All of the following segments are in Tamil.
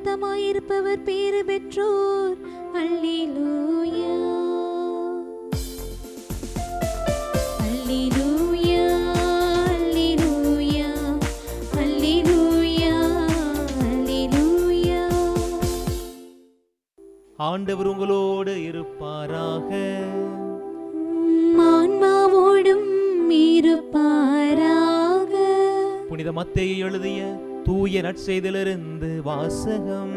ஆயத்தமாயிருப்பவர் பேறு பெற்றோர் அல்லேலூயா அல்லேலூயா அல்லேலூயா அல்லேலூயா அல்லேலூயா ஆண்டவர் உங்களோடு இருப்பாராக உம் ஆன்மாவோடும் இருப்பாராக புனித மத்தேயு எழுதிய தூய நற்செய்திலிருந்து வாசகம்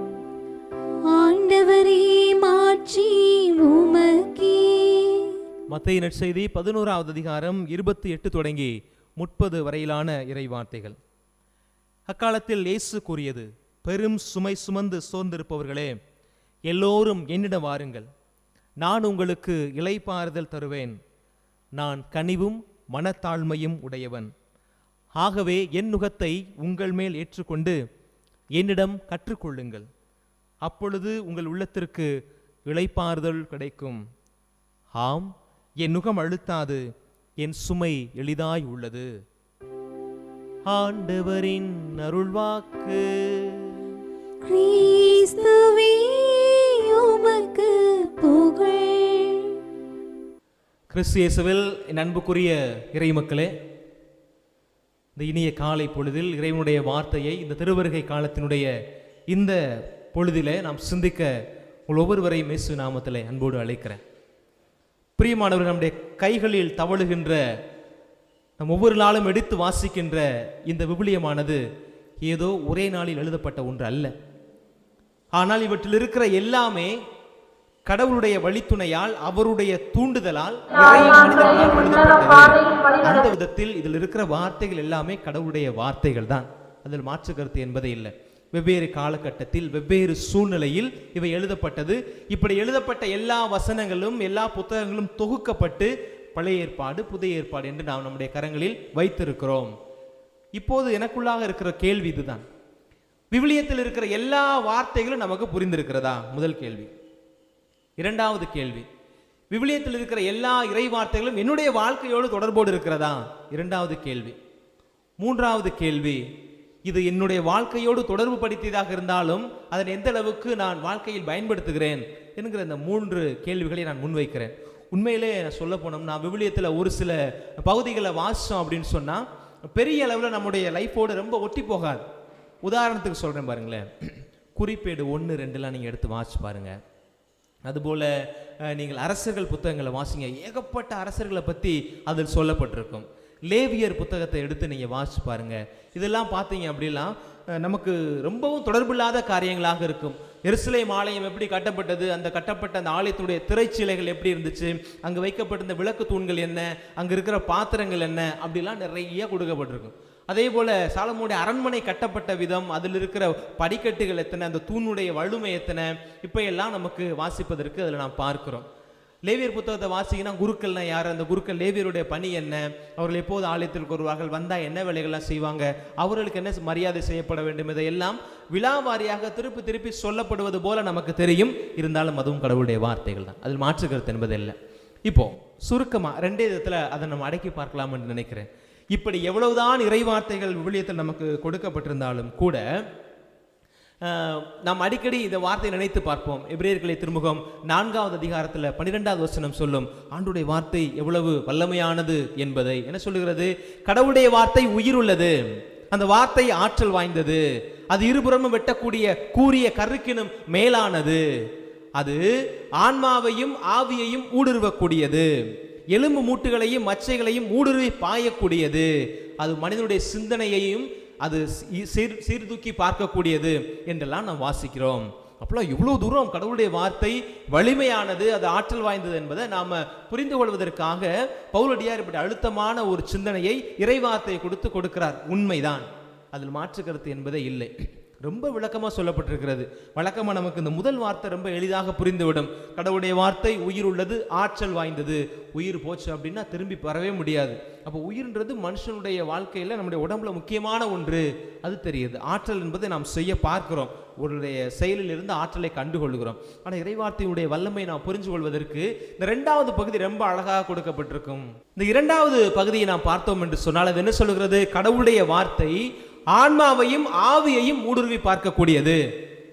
ஆண்டவரே மாட்சி உமக்கே மத்தேயு நற்செய்தி பதினோராவது அதிகாரம் இருபத்தி எட்டு தொடங்கி முப்பது வரையிலான இறைவார்த்தைகள் அக்காலத்தில் இயேசு கூறியது பெரும் சுமை சுமந்து சோர்ந்திருப்பவர்களே எல்லோரும் என்னிடம் வாருங்கள் நான் உங்களுக்கு இளைப்பாறுதல் தருவேன் நான் கனிவும் மனத்தாழ்மையும் உடையவன் ஆகவே என் நுகத்தை உங்கள் மேல் ஏற்றுக்கொண்டு என்னிடம் கற்றுக்கொள்ளுங்கள் அப்பொழுது உங்கள் உள்ளத்திற்கு இளைப்பாறுதல் கிடைக்கும் ஆம் என் நுகம் அழுத்தாது என் சுமை எளிதாய் உள்ளது ஆண்டவரின் அருள்வாக்கு கிறிஸ்துவே உமக்கு புகழ் கிறிஸ்து இயேசுவில் என் அன்புக்குரிய இறைமக்களே இந்த இனிய காலை பொழுதில் இறைவனுடைய வார்த்தையை இந்த திருவருகை காலத்தினுடைய இந்த பொழுதிலே நாம் சிந்திக்க உங்கள் ஒவ்வொருவரையும் இயேசு நாமத்திலே அன்போடு அழைக்கிறேன் பிரியமானவர் நம்முடைய கைகளில் தவழுகின்ற நம் ஒவ்வொரு நாளும் எடுத்து வாசிக்கின்ற இந்த விவிலியமானது ஏதோ ஒரே நாளில் எழுதப்பட்ட ஒன்று அல்ல ஆனால் இவற்றில் இருக்கிற எல்லாமே கடவுளுடைய வழித்துணையால் அவருடைய தூண்டுதலால் நிறைய மனிதர்களால் எழுதப்பட்டது அந்த விதத்தில் இதில் இருக்கிற வார்த்தைகள் எல்லாமே கடவுளுடைய வார்த்தைகள் தான் அதில் மாற்று கருத்து என்பதே இல்லை வெவ்வேறு காலகட்டத்தில் வெவ்வேறு சூழ்நிலையில் இவை எழுதப்பட்டது இப்படி எழுதப்பட்ட எல்லா வசனங்களும் எல்லா புத்தகங்களும் தொகுக்கப்பட்டு பழைய ஏற்பாடு புதிய ஏற்பாடு என்று நாம் நம்முடைய கரங்களில் வைத்திருக்கிறோம் இப்போது எனக்குள்ளாக இருக்கிற கேள்வி இதுதான் விவிலியத்தில் இருக்கிற எல்லா வார்த்தைகளும் நமக்கு புரிந்திருக்கிறதா முதல் கேள்வி இரண்டாவது கேள்வி விவிலியத்தில் இருக்கிற எல்லா இறை வார்த்தைகளும் என்னுடைய வாழ்க்கையோடு தொடர்போடு இருக்கிறதா இரண்டாவது கேள்வி மூன்றாவது கேள்வி இது என்னுடைய வாழ்க்கையோடு தொடர்பு படுத்தியதாக இருந்தாலும் அதனை எந்த அளவுக்கு நான் வாழ்க்கையில் பயன்படுத்துகிறேன் என்கிற இந்த மூன்று கேள்விகளை நான் முன்வைக்கிறேன் உண்மையிலே நான் சொல்ல போனோம்னா விவிலியத்தில் ஒரு சில பகுதிகளை வாசிச்சோம் அப்படின்னு சொன்னால் பெரிய அளவில் நம்முடைய லைஃபோடு ரொம்ப ஒட்டி போகாது உதாரணத்துக்கு சொல்கிறேன் பாருங்களேன் குறிப்பேடு ஒன்று ரெண்டுலாம் நீங்கள் எடுத்து வாசிச்சு பாருங்கள் அதுபோல் அஹ், நீங்கள் அரசர்கள் புத்தகங்களை வாசிங்க ஏகப்பட்ட அரசர்களை பற்றி அதில் சொல்லப்பட்டிருக்கும் லேவியர் புத்தகத்தை எடுத்து நீங்கள் வாசிச்சு பாருங்க இதெல்லாம் பார்த்தீங்க அப்படிலாம் அஹ், நமக்கு ரொம்பவும் தொடர்பில்லாத காரியங்களாக இருக்கும் எருசலேம் ஆலயம் எப்படி கட்டப்பட்டது அந்த கட்டப்பட்ட அந்த ஆலயத்துடைய திரைச்சீலைகள் எப்படி இருந்துச்சு அங்கே வைக்கப்பட்டிருந்த விளக்கு தூண்கள் என்ன அங்கே இருக்கிற பாத்திரங்கள் என்ன அப்படிலாம் நிறைய கொடுக்கப்பட்டிருக்கும் அதே போல சாலமோடைய அரண்மனை கட்டப்பட்ட விதம் அதில் இருக்கிற படிக்கட்டுகள் எத்தனை அந்த தூணுடைய வலுமை எத்தனை இப்போ எல்லாம் நமக்கு வாசிப்பதற்கு அதில் நாம் பார்க்கிறோம் லேவியர் புத்தகத்தை வாசிங்கன்னா குருக்கள்னா யார் அந்த குருக்கள் லேவியருடைய பணி என்ன அவர்கள் எப்போது ஆலயத்திற்கு வருவார்கள் வந்தால் என்ன வேலைகள்லாம் செய்வாங்க அவர்களுக்கு என்ன மரியாதை செய்யப்பட வேண்டும் இதையெல்லாம் விழாவாரியாக திருப்பி திருப்பி சொல்லப்படுவது போல நமக்கு தெரியும் இருந்தாலும் அதுவும் கடவுளுடைய வார்த்தைகள் தான் அதில் மாற்று கருத்து என்பது இல்லை இப்போ சுருக்கமா ரெண்டே விதத்துல அதை நம்ம அடக்கி பார்க்கலாம் என்று நினைக்கிறேன் இப்படி எவ்வளவுதான் இறைவார்த்தைகள் விவிலியத்தில் நமக்கு கொடுக்கப்பட்டிருந்தாலும் கூட ஆஹ், நாம் அடிக்கடி இந்த வார்த்தையை நினைத்து பார்ப்போம் எபிரேயர்களை திருமுகம் நான்காவது அதிகாரத்தில் பன்னிரெண்டாவது வசனம் சொல்லும் ஆண்டுடைய வார்த்தை எவ்வளவு வல்லமையானது என்பதை என்ன சொல்லுகிறது கடவுளுடைய வார்த்தை உயிர் உள்ளது அந்த வார்த்தை ஆற்றல் வாய்ந்தது அது இருபுறமும் வெட்டக்கூடிய கூரிய கருக்கினும் மேலானது அது ஆன்மாவையும் ஆவியையும் ஊடுருவக்கூடியது எலும்பு மூட்டுகளையும் மச்சைகளையும் ஊடுருவி பாயக்கூடியது அது மனிதனுடைய சிந்தனையையும் அது சீ- சீர் சீர்தூக்கி பார்க்கக்கூடியது என்றெல்லாம் நாம் வாசிக்கிறோம் அப்போலாம் இவ்வளோ தூரம் கடவுளுடைய வார்த்தை வலிமையானது அது ஆற்றல் வாய்ந்தது என்பதை நாம் புரிந்து கொள்வதற்காக பவுலடியார் இப்படி அழுத்தமான ஒரு சிந்தனையை இறைவார்த்தையை கொடுத்து கொடுக்கிறார் உண்மைதான் அதில் மாற்று கருத்து என்பதே இல்லை ரொம்ப விளக்கமாக சொல்லப்பட்டிருக்கிறது வழக்கமாக நமக்கு இந்த முதல் வார்த்தை ரொம்ப எளிதாக புரிந்துவிடும் கடவுளுடைய வார்த்தை உயிர் உள்ளது ஆற்றல் வாய்ந்தது உயிர் போச்சு அப்படின்னா திரும்பி வரவே முடியாது அப்போ உயிர்ன்றது மனுஷனுடைய வாழ்க்கையில் நம்முடைய உடம்புல முக்கியமான ஒன்று அது தெரியுது ஆற்றல் என்பதை நாம் செய்ய பார்க்கிறோம் உடைய செயலில் இருந்து ஆற்றலை கண்டுகொள்கிறோம் ஆனால் இறைவார்த்தையுடைய வல்லமை நாம் புரிஞ்சு கொள்வதற்கு இந்த ரெண்டாவது பகுதி ரொம்ப அழகாக கொடுக்கப்பட்டிருக்கும் இந்த இரண்டாவது பகுதியை நாம் பார்த்தோம் என்று சொன்னால் அது என்ன சொல்கிறது கடவுளுடைய வார்த்தை ஆன்மாவையும் ஆவியையும் ஊடுருவி பார்க்கக்கூடியது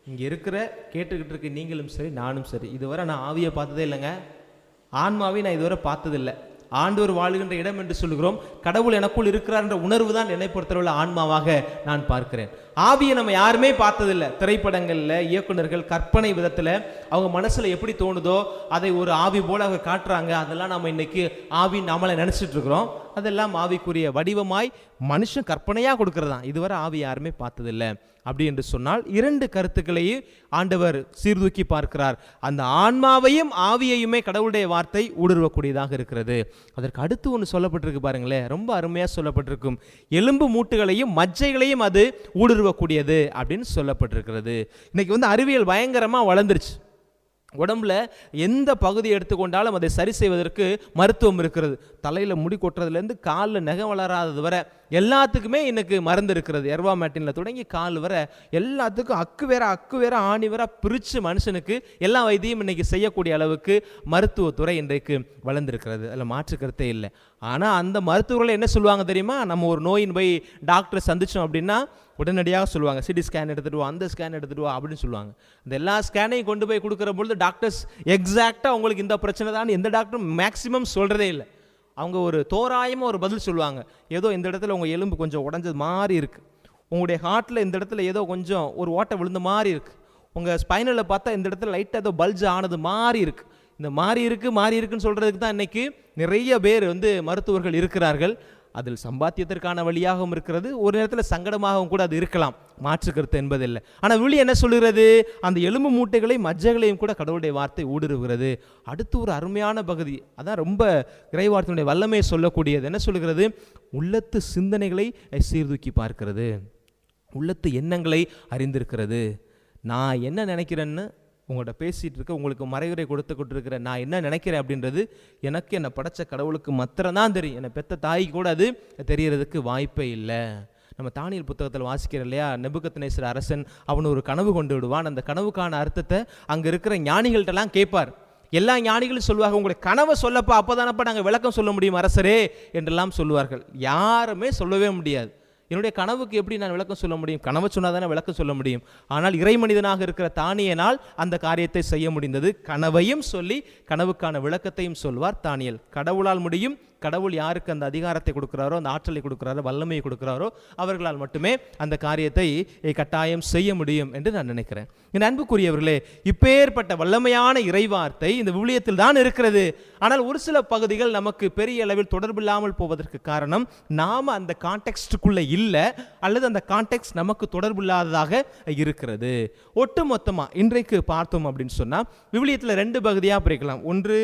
இங்கே இருக்கிற கேட்டுக்கிட்டு இருக்க நீங்களும் சரி நானும் சரி இதுவரை நான் ஆவியை பார்த்ததே இல்லைங்க ஆன்மாவை நான் இதுவரை பார்த்ததில்லை ஆண்டவர் வாழுகின்ற இடம் என்று சொல்கிறோம் கடவுள் எனக்குள் இருக்கிறார் என்ற உணர்வு தான் என்னை பொறுத்தளவுள்ள ஆன்மாவாக நான் பார்க்கிறேன் ஆவியை நம்ம யாருமே பார்த்ததில்லை திரைப்படங்களில் இயக்குனர்கள் கற்பனை விதத்தில் அவங்க மனசில் எப்படி தோணுதோ அதை ஒரு ஆவி போல அவங்க காட்டுறாங்க அதெல்லாம் நம்ம இன்னைக்கு ஆவி நம்மளை நினச்சிட்டு இருக்கிறோம் அதெல்லாம் ஆவிக்குரிய வடிவமாய் மனுஷன் கற்பனையாக கொடுக்கறது தான் இதுவரை ஆவி யாருமே பார்த்ததில்லை அப்படி என்று சொன்னால் இரண்டு கருத்துக்களையும் ஆண்டவர் சீர்தூக்கி பார்க்கிறார் அந்த ஆன்மாவையும் ஆவியையுமே கடவுளுடைய வார்த்தை ஊடுருவக்கூடியதாக இருக்கிறது அதற்கு அடுத்து ஒன்று சொல்லப்பட்டிருக்கு பாருங்களேன் ரொம்ப அருமையாக சொல்லப்பட்டிருக்கும் எலும்பு மூட்டுகளையும் மஜ்ஜைகளையும் அது ஊடுருவக்கூடியது அப்படின்னு சொல்லப்பட்டிருக்கிறது இன்னைக்கு வந்து அறிவியல் பயங்கரமாக வளர்ந்துருச்சு உடம்புல எந்த பகுதி எடுத்துக்கொண்டாலும் அதை சரி செய்வதற்கு மருத்துவம் இருக்கிறது தலையில் முடி கொட்டுறதுலேருந்து காலில் நகம் வளராதது வரை எல்லாத்துக்குமே இன்னைக்கு மருந்து இருக்கிறது எர்வா மேட்டினில் தொடங்கி கால் வர எல்லாத்துக்கும் அக்கு வேற அக்கு வேற ஆணி வேற பிரித்து மனுஷனுக்கு எல்லா வைத்தியம் இன்னைக்கு செய்யக்கூடிய அளவுக்கு மருத்துவத்துறை இன்றைக்கு வளர்ந்துருக்கிறது அதில் மாற்று கருத்தே இல்லை ஆனால் அந்த மருத்துவர்கள் என்ன சொல்லுவாங்க தெரியுமா நம்ம ஒரு நோயின் போய் டாக்டரை சந்திச்சோம் அப்படின்னா உடனடியாக சொல்லுவாங்க சிடி ஸ்கேன் எடுத்துட்டு வா அந்த ஸ்கேன் எடுத்துட்டு வா அப்படின்னு சொல்லுவாங்க இந்த எல்லா ஸ்கேனையும் கொண்டு போய் கொடுக்குற பொழுது டாக்டர்ஸ் எக்ஸாக்டாக உங்களுக்கு இந்த பிரச்சனை தான் எந்த டாக்டரும் மேக்ஸிமம் சொல்கிறதே இல்லை அவங்க ஒரு தோராயமாக ஒரு பதில் சொல்லுவாங்க ஏதோ இந்த இடத்துல உங்கள் எலும்பு கொஞ்சம் உடஞ்சது மாதிரி இருக்குது உங்களுடைய ஹார்ட்டில் இந்த இடத்துல ஏதோ கொஞ்சம் ஒரு ஓட்டை விழுந்த மாதிரி இருக்குது உங்கள் ஸ்பைனலில் பார்த்தா இந்த இடத்துல லைட்டாக ஏதோ பல்ஜ் ஆனது மாதிரி இருக்குது இந்த மாறி இருக்குது மாறி இருக்குன்னு சொல்கிறதுக்கு தான் இன்னைக்கு நிறைய பேர் வந்து மருத்துவர்கள் இருக்கிறார்கள் அதில் சம்பாத்தியத்திற்கான வழியாகவும் இருக்கிறது ஒரு நேரத்தில் சங்கடமாகவும் கூட அது இருக்கலாம் மாற்று கருத்து என்பதில்லை ஆனால் விழி என்ன சொல்லுகிறது அந்த எலும்பு மூட்டைகளையும் மஜ்ஜைகளையும் கூட கடவுளுடைய வார்த்தை ஊடுருவுகிறது அடுத்து ஒரு அருமையான பகுதி அதான் ரொம்ப இறைவார்த்தையினுடைய வல்லமையை சொல்லக்கூடியது என்ன சொல்லுகிறது உள்ளத்து சிந்தனைகளை சீர்தூக்கி பார்க்கிறது உள்ளத்து எண்ணங்களை அறிந்திருக்கிறது நான் என்ன நினைக்கிறேன்னு உங்கள்கிட்ட பேசிகிட்டு இருக்க உங்களுக்கு மறைவுரை கொடுத்து கொண்டிருக்கிற நான் என்ன நினைக்கிறேன் அப்படின்றது எனக்கு என்னை படைச்ச கடவுளுக்கு மாத்திரம் தான் தெரியும் என்னை பெத்த தாய்க்கு கூட அது தெரியறதுக்கு வாய்ப்பே இல்லை நம்ம தானியல் புத்தகத்தில் வாசிக்கிறோம் இல்லையா நெபுக்கத்நேசர் அரசன் அவன் ஒரு கனவு கொண்டு விடுவான் அந்த கனவுக்கான அர்த்தத்தை அங்கே இருக்கிற ஞானிகள்கிட்டலாம் கேட்பார் எல்லா ஞானிகளும் சொல்லுவாங்க உங்களுடைய கனவை சொல்லப்பா அப்போதானப்பா நாங்கள் விளக்கம் சொல்ல முடியும் அரசரே என்றெல்லாம் சொல்லுவார்கள் யாருமே சொல்லவே முடியாது என்னுடைய கனவுக்கு எப்படி நான் விளக்கம் சொல்ல முடியும் கனவை சொன்னால் தானே விளக்கம் சொல்ல முடியும் ஆனால் இறை மனிதனாக இருக்கிற தானியனால் அந்த காரியத்தை செய்ய முடிந்தது கனவையும் சொல்லி கனவுக்கான விளக்கத்தையும் சொல்வார் தானியல் கடவுளால் முடியும் கடவுள் யாருக்கு அந்த அதிகாரத்தை கொடுக்குறாரோ அந்த ஆற்றலை கொடுக்குறாரோ வல்லமையை கொடுக்குறாரோ அவர்களால் மட்டுமே அந்த காரியத்தை கட்டாயம் செய்ய முடியும் என்று நான் நினைக்கிறேன் என் அன்புக்குரியவர்களே இப்பேற்பட்ட வல்லமையான இறைவார்த்தை இந்த விவிலியத்தில் தான் இருக்கிறது ஆனால் ஒரு சில பகுதிகள் நமக்கு பெரிய அளவில் தொடர்பில்லாமல் போவதற்கு காரணம் நாம் அந்த கான்டெக்ஸ்டுக்குள்ளே இல்லை அல்லது அந்த கான்டெக்ட் நமக்கு தொடர்பில்லாததாக இருக்கிறது ஒட்டு மொத்தமாக இன்றைக்கு பார்த்தோம் அப்படின்னு சொன்னால் விவிலியத்தில் ரெண்டு பகுதியாக பிரிக்கலாம் ஒன்று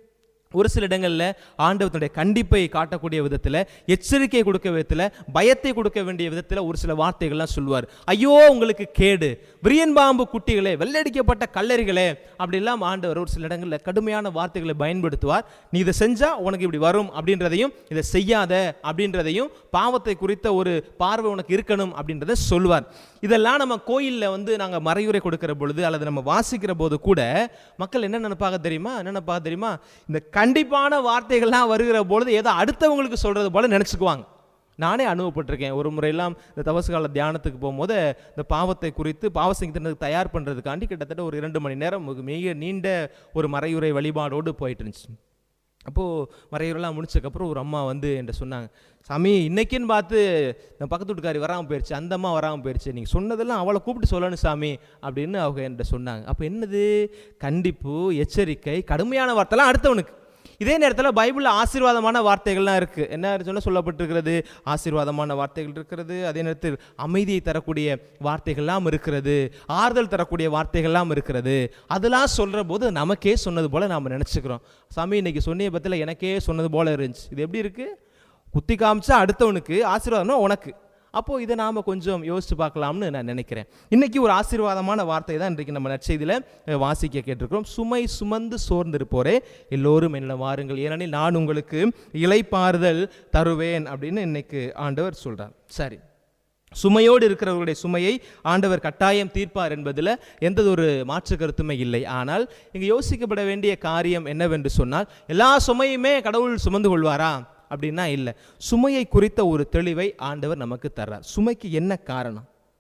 ஒரு சில இடங்களில் ஆண்டவத்தினுடைய கண்டிப்பை காட்டக்கூடிய விதத்தில் எச்சரிக்கை கொடுக்க விதத்தில் பயத்தை கொடுக்க வேண்டிய விதத்தில் ஒரு சில வார்த்தைகள்லாம் சொல்லுவார் ஐயோ உங்களுக்கு கேடு விரியன் பாம்பு குட்டிகளே வெள்ளடிக்கப்பட்ட கல்லறிகளே அப்படிலாம் ஆண்டவர் ஒரு சில இடங்களில் கடுமையான வார்த்தைகளை பயன்படுத்துவார் நீ இதை செஞ்சால் உனக்கு இப்படி வரும் அப்படின்றதையும் இதை செய்யாத அப்படின்றதையும் பாவத்தை குறித்த ஒரு பார்வை உனக்கு இருக்கணும் அப்படின்றத சொல்லுவார் இதெல்லாம் நம்ம கோயிலில் வந்து நாங்கள் மறையுறை கொடுக்கிற பொழுது அல்லது நம்ம வாசிக்கிற போது கூட மக்கள் என்ன நினைப்பாங்க தெரியுமா என்ன நினைப்பாங்க தெரியுமா இந்த கண்டிப்பான வார்த்தைகள்லாம் வருகிற பொழுது ஏதோ அடுத்தவங்களுக்கு சொல்கிறது போல நினச்சிக்குவாங்க நானே அனுபவப்பட்டிருக்கேன் ஒரு முறையெல்லாம் இந்த தவசு கால தியானத்துக்கு போகும்போது இந்த பாவத்தை குறித்து பாவசிங்கத்தினருக்கு தயார் பண்ணுறதுக்காண்டி கிட்டத்தட்ட ஒரு இரண்டு மணி நேரம் மிக- மிக நீண்ட ஒரு மறையுறை வழிபாடோடு போயிட்டு இருந்துச்சு அப்போது மறையுறைலாம் முடிச்சதுக்கப்புறம் ஒரு அம்மா வந்து என்கிட்ட சொன்னாங்க சாமி இன்னைக்குன்னு பார்த்து இந்த பக்கத்து வீட்டுக்காரி வராமல் போயிடுச்சு அந்த அம்மா வராமல் போயிடுச்சு நீங்கள் சொன்னதெல்லாம் அவளை கூப்பிட்டு சொல்லணும் சாமி அப்படின்னு அவங்க என்கிட்ட சொன்னாங்க அப்போ என்னது கண்டிப்பு எச்சரிக்கை கடுமையான வார்த்தைலாம் அடுத்தவனுக்கு இதே நேரத்தில் பைபிளில் ஆசீர்வாதமான வார்த்தைகள்லாம் இருக்குது என்ன சொல்ல சொல்லப்பட்டிருக்கிறது ஆசீர்வாதமான வார்த்தைகள் இருக்கிறது அதே நேரத்தில் அமைதியை தரக்கூடிய வார்த்தைகள்லாம் இருக்கிறது ஆறுதல் தரக்கூடிய வார்த்தைகள்லாம் இருக்கிறது அதெல்லாம் சொல்கிற போது நமக்கே சொன்னது போல் நாம் நினச்சிக்கிறோம் சாமி இன்னைக்கு சொன்னிய பற்றியில் எனக்கே சொன்னது போல் இருந்துச்சு இது எப்படி இருக்குது குத்தி காமிச்சா அடுத்தவனுக்கு ஆசீர்வாதம்னா உனக்கு அப்போது இதை நாம் கொஞ்சம் யோசித்து பார்க்கலாம்னு நான் நினைக்கிறேன் இன்றைக்கி ஒரு ஆசீர்வாதமான வார்த்தை தான் இன்றைக்கு நம்ம நற்செய்தியில் அஹ், வாசிக்க கேட்டிருக்கிறோம் சுமை சுமந்து சோர்ந்திருப்போரே எல்லோரும் என்ன வாருங்கள் ஏனெனில் நான் உங்களுக்கு இலைப்பாறுதல் தருவேன் அப்படின்னு இன்னைக்கு ஆண்டவர் சொல்கிறார் சரி சுமையோடு இருக்கிறவர்களுடைய சுமையை ஆண்டவர் கட்டாயம் தீர்ப்பார் என்பதில் எந்த ஒரு மாற்று கருத்துமே இல்லை ஆனால் இங்கே யோசிக்கப்பட வேண்டிய காரியம் என்னவென்று சொன்னால் எல்லா சுமையுமே கடவுள் சுமந்து கொள்வாரா அப்படின்னா இல்லை சுமையை குறித்த ஒரு தெளிவை ஆண்டவர் நமக்கு தர்றார் சுமைக்கு என்ன காரணம்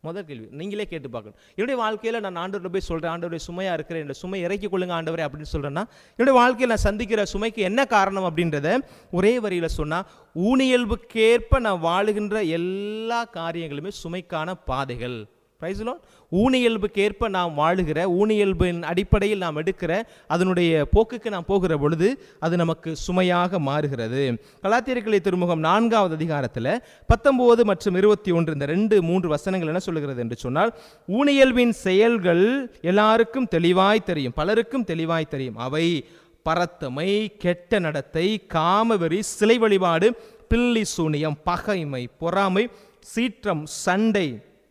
முதல் கேள்வி நீங்களே கேட்டு பார்க்கணும் என்னுடைய வாழ்க்கையில் நான் ஆண்டவரை போய் சொல்கிறேன் ஆண்டவரை சுமையாக இருக்கிறேன் இந்த சுமை இறக்கி கொள்ளுங்க ஆண்டவரே அப்படின்னு சொல்கிறேன்னா என்னுடைய வாழ்க்கையில் நான் சந்திக்கிற சுமைக்கு என்ன காரணம் அப்படின்றத ஒரே வரியில் சொன்னால் ஊனியல்புக்கேற்ப நான் வாழுகின்ற எல்லா காரியங்களுமே சுமைக்கான பாதைகள் பிரைஸ்லோ ஊனியல்புக்கேற்ப நாம் வாழுகிற ஊனியல்பின் அடிப்படையில் நாம் எடுக்கிற அதனுடைய போக்குக்கு நாம் போகிற பொழுது அது நமக்கு சுமையாக மாறுகிறது கலாத்தியர்களை திருமுகம் நான்காவது அதிகாரத்தில் பத்தொம்போது மற்றும் இருபத்தி ஒன்று இந்த ரெண்டு மூன்று வசனங்கள் என்ன சொல்லுகிறது என்று சொன்னால் ஊனியல்பின் செயல்கள் எல்லாருக்கும் தெளிவாய் தெரியும் பலருக்கும் தெளிவாய் தெரியும் அவை பரத்தமை கெட்ட நடத்தை காமவெறி சிலை வழிபாடு பில்லி சூனியம் பகைமை பொறாமை சீற்றம் சண்டை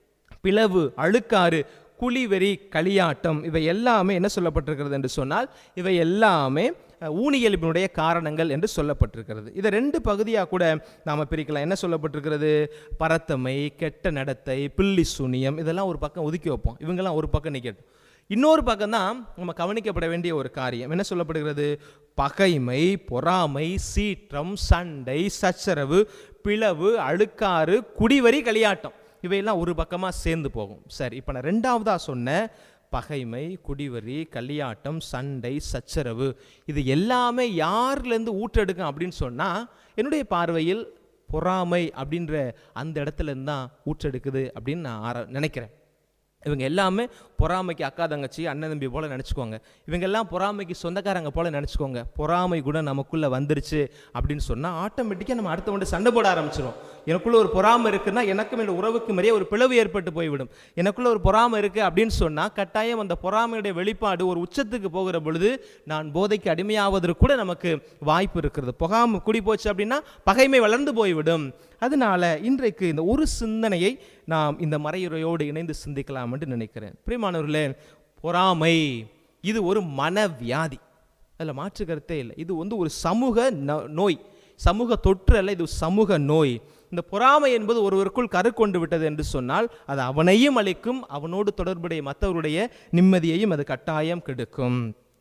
பிளவு அழுக்காறு குழிவெறி களியாட்டம் இவை எல்லாமே என்ன சொல்லப்பட்டிருக்கிறது என்று சொன்னால் இவை எல்லாமே அஹ், ஊனியல்பினுடைய காரணங்கள் என்று சொல்லப்பட்டிருக்கிறது இதை ரெண்டு பகுதியாக கூட நாம் பிரிக்கலாம் என்ன சொல்லப்பட்டிருக்கிறது பரத்தமை கெட்ட நடத்தை பில்லி சூனியம் இதெல்லாம் ஒரு பக்கம் ஒதுக்கி வைப்போம் இவங்கெல்லாம் ஒரு பக்கம் நிற்கட்டும் இன்னொரு பக்கம் தான் நம்ம கவனிக்கப்பட வேண்டிய ஒரு காரியம் என்ன சொல்லப்படுகிறது பகைமை பொறாமை சீற்றம் சண்டை சச்சரவு பிளவு அழுக்காறு குடிவரி களியாட்டம் இவையெல்லாம் ஒரு பக்கமாக சேர்ந்து போகும் சரி இப்போ நான் ரெண்டாவதாக சொன்ன பகைமை குடிவரி களியாட்டம் சண்டை சச்சரவு இது எல்லாமே யார்லேருந்து ஊற்றெடுக்கும் அப்படின்னு சொன்னால் என்னுடைய பார்வையில் பொறாமை அப்படின்ற அந்த இடத்துல இருந்து தான் ஊற்றெடுக்குது அப்படின்னு நான் ஆர நினைக்கிறேன் இவங்க எல்லாமே பொறாமைக்கு அக்கா தங்கச்சி அண்ணன் தம்பி போல நினச்சிக்கோங்க இவங்க எல்லாம் பொறாமைக்கு சொந்தக்காரங்க போல நினச்சிக்கோங்க பொறாமை கூட நமக்குள்ளே வந்துருச்சு அப்படின்னு சொன்னால் ஆட்டோமேட்டிக்காக நம்ம அடுத்தவங்க சண்டை போட ஆரம்பிச்சிடும் எனக்குள்ள ஒரு பொறாமை இருக்குன்னா எனக்கும் இந்த உறவுக்கு மாதிரியே ஒரு பிளவு ஏற்பட்டு போய்விடும் எனக்குள்ள ஒரு பொறாமை இருக்குது அப்படின்னு சொன்னால் கட்டாயம் அந்த பொறாமையுடைய வெளிப்பாடு ஒரு உச்சத்துக்கு போகிற பொழுது நான் போதைக்கு அடிமையாவதற்கு கூட நமக்கு வாய்ப்பு இருக்கிறது பொகாம குடி போச்சு அப்படின்னா பகைமை வளர்ந்து போய்விடும் அதனால இன்றைக்கு இந்த ஒரு சிந்தனையை நாம் இந்த மறையுறையோடு இணைந்து சிந்திக்கலாம் என்று நினைக்கிறேன் பிரியமானவர்களே பொறாமை இது ஒரு மனவியாதி அதில் மாற்று கருத்தே இல்லை இது வந்து ஒரு சமூக நோ- நோய் சமூக தொற்று அல்ல இது சமூக நோய் இந்த பொறாமை என்பது ஒருவருக்குள் கரு கொண்டு விட்டது என்று சொன்னால் அது அவனையும் அளிக்கும் அவனோடு தொடர்புடைய மற்றவருடைய நிம்மதியையும் அது கட்டாயம் கெடுக்கும்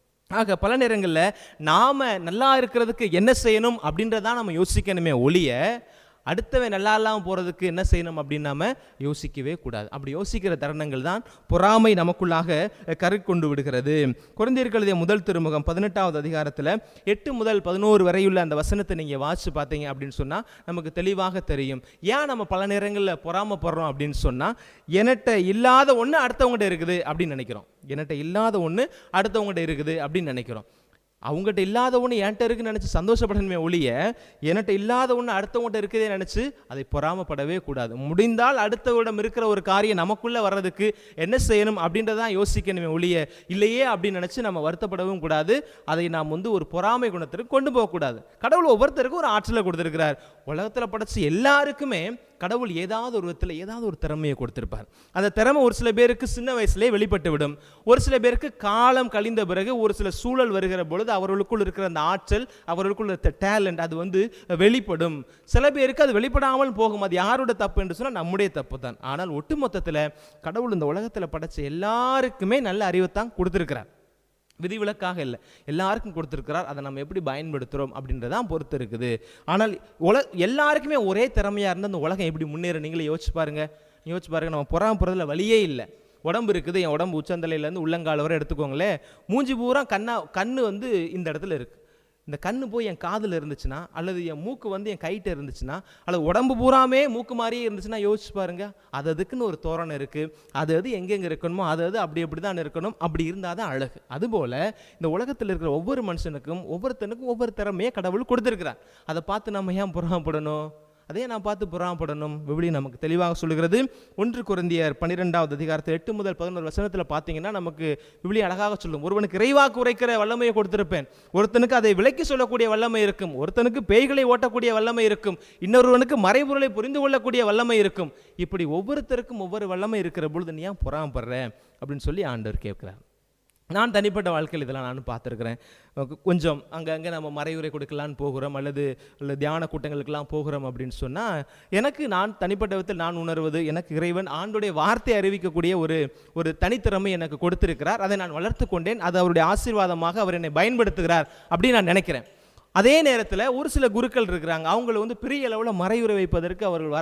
ஆக பல நேரங்களில் நாம் நல்லா இருக்கிறதுக்கு என்ன செய்யணும் அப்படின்றதான் நம்ம யோசிக்கணுமே ஒழிய அடுத்தவன் நல்லா இல்லாமல் போகிறதுக்கு என்ன செய்யணும் அப்படின்னு நாம யோசிக்கவே கூடாது அப்படி யோசிக்கிற தருணங்கள் தான் பொறாமை நமக்குள்ளாக கரு கொண்டு விடுகிறது குழந்தையர்கள் எழுதிய முதல் திருமுகம் பதினெட்டாவது அதிகாரத்தில் எட்டு முதல் பதினோரு வரையுள்ள அந்த வசனத்தை நீங்கள் வாசிச்சு பார்த்தீங்க அப்படின்னு சொன்னால் நமக்கு தெளிவாக தெரியும் ஏன் நம்ம பல நேரங்களில் பொறாமைப்படுறோம் அப்படின்னு சொன்னால் என்கிட்ட இல்லாத ஒன்று அடுத்தவங்ககிட்ட இருக்குது அப்படின்னு நினைக்கிறோம் என்கிட்ட இல்லாத ஒன்று அடுத்தவங்ககிட்ட இருக்குது அப்படின்னு நினைக்கிறோம் அவங்ககிட்ட இல்லாத ஒன்று என்கிட்ட இருக்குன்னு நினச்சி சந்தோஷப்படணுமே ஒழிய என்கிட்ட இல்லாத ஒன்று அடுத்தவங்ககிட்ட இருக்குதே நினச்சி அதை பொறாமப்படவே கூடாது முடிந்தால் அடுத்தவரிடம் இருக்கிற ஒரு காரியம் நமக்குள்ளே வர்றதுக்கு என்ன செய்யணும் அப்படின்றதான் யோசிக்கணுமே ஒழிய இல்லையே அப்படின்னு நினச்சி நம்ம வருத்தப்படவும் கூடாது அதை நாம் வந்து ஒரு பொறாமை குணத்திற்கு கொண்டு போகக்கூடாது கடவுள் ஒவ்வொருத்தருக்கும் ஒரு ஆற்றலை கொடுத்துருக்கிறார் உலகத்தில் படைச்ச எல்லாருக்குமே கடவுள் ஏதாவது ஒரு விதத்தில் ஏதாவது ஒரு திறமையை கொடுத்திருப்பார் அந்த திறமை ஒரு சில பேருக்கு சின்ன வயசுலேயே வெளிப்பட்டு விடும் ஒரு சில பேருக்கு காலம் கழிந்த பிறகு ஒரு சில சூழல் வருகிற பொழுது அவர்களுக்குள் இருக்கிற அந்த ஆற்றல் அவர்களுக்குள் இருக்கிற டேலண்ட் அது வந்து வெளிப்படும் சில பேருக்கு அது வெளிப்படாமல் போகும் அது யாரோட தப்பு என்று சொன்னால் நம்முடைய தப்பு தான் ஆனால் ஒட்டுமொத்தத்தில் கடவுள் இந்த உலகத்தில் படைச்ச எல்லாருக்குமே நல்ல அறிவைத்தான் கொடுத்துருக்கிறார் விதிவிலக்காக இல்லை எல்லாருக்கும் கொடுத்துருக்கிறார் அதை நம்ம எப்படி பயன்படுத்துகிறோம் அப்படின்றதான் பொறுத்து இருக்குது ஆனால் உல எல்லாருக்குமே ஒரே திறமையாக இருந்தால் அந்த உலகம் எப்படி முன்னேற நீங்களே யோசிச்சு பாருங்க யோசிச்சு பாருங்க நம்ம பொறாம போகிறதுல வழியே இல்லை உடம்பு இருக்குது என் உடம்பு உச்சந்தலையிலேருந்து உள்ளங்கால் வரை எடுத்துக்கோங்களேன் மூஞ்சி பூரா கண்ணா கண்ணு வந்து இந்த இடத்துல இருக்குது இந்த கண்ணு போய் என் காதில் இருந்துச்சுன்னா அல்லது என் மூக்கு வந்து என் கைட்ட இருந்துச்சுன்னா அல்லது உடம்பு பூராமே மூக்கு மாதிரியே இருந்துச்சுன்னா யோசிச்சு பாருங்க அது அதுக்குன்னு ஒரு தோரணை இருக்குது அது அது எங்கெங்கே இருக்கணுமோ அது அது அப்படி அப்படி தான் இருக்கணும் அப்படி இருந்தால் தான் அழகு அதுபோல் இந்த உலகத்தில் இருக்கிற ஒவ்வொரு மனுஷனுக்கும் ஒவ்வொருத்தனுக்கும் ஒவ்வொரு திறமையை கடவுள் கொடுத்துருக்கிறார் அதை பார்த்து நம்ம ஏன் புறப்படணும் அதே நான் பார்த்து புறாமப்படணும் விவிலி நமக்கு தெளிவாக சொல்லுகிறது ஒன்று குருந்தியர் பன்னிரெண்டாவது அதிகாரத்தில் எட்டு முதல் பதினோரு வசனத்தில் பார்த்தீங்கன்னா நமக்கு விவிலி அழகாக சொல்லும் ஒருவனுக்கு இறைவாக்கு உரைக்கிற வல்லமையை கொடுத்திருப்பேன் ஒருத்தனுக்கு அதை விலக்கி சொல்லக்கூடிய வல்லமை இருக்கும் ஒருத்தனுக்கு பேய்களை ஓட்டக்கூடிய வல்லமை இருக்கும் இன்னொருவனுக்கு மறைபொருளை புரிந்து கொள்ளக்கூடிய வல்லமை இருக்கும் இப்படி ஒவ்வொருத்தருக்கும் ஒவ்வொரு வல்லமை இருக்கிற பொழுது நீ ஏன் புறாமப்படுற அப்படின்னு சொல்லி ஆண்டவர் கேட்கிறார் நான் தனிப்பட்ட வாழ்க்கையில் இதெல்லாம் நானும் பார்த்துருக்குறேன் அஹ் கொஞ்சம் அங்கங்கே நம்ம மறைவுரை கொடுக்கலான்னு போகிறோம் அல்லது அல்லது தியான கூட்டங்களுக்கெல்லாம் போகிறோம் அப்படின்னு சொன்னால் எனக்கு நான் தனிப்பட்ட விதத்தில் நான் உணர்வது எனக்கு இறைவன் ஆண்டுடைய வார்த்தை அறிவிக்கக்கூடிய ஒரு ஒரு தனித்திறமை எனக்கு கொடுத்திருக்கிறார் அதை நான் வளர்த்து கொண்டேன் அது அவருடைய ஆசீர்வாதமாக அவர் என்னை பயன்படுத்துகிறார் அப்படின்னு நான் நினைக்கிறேன் அதே நேரத்தில் ஒரு சில குருக்கள் இருக்கிறாங்க அவங்கள வந்து பெரிய அளவில் மறைவுரை வைப்பதற்கு அவர்கள் வராது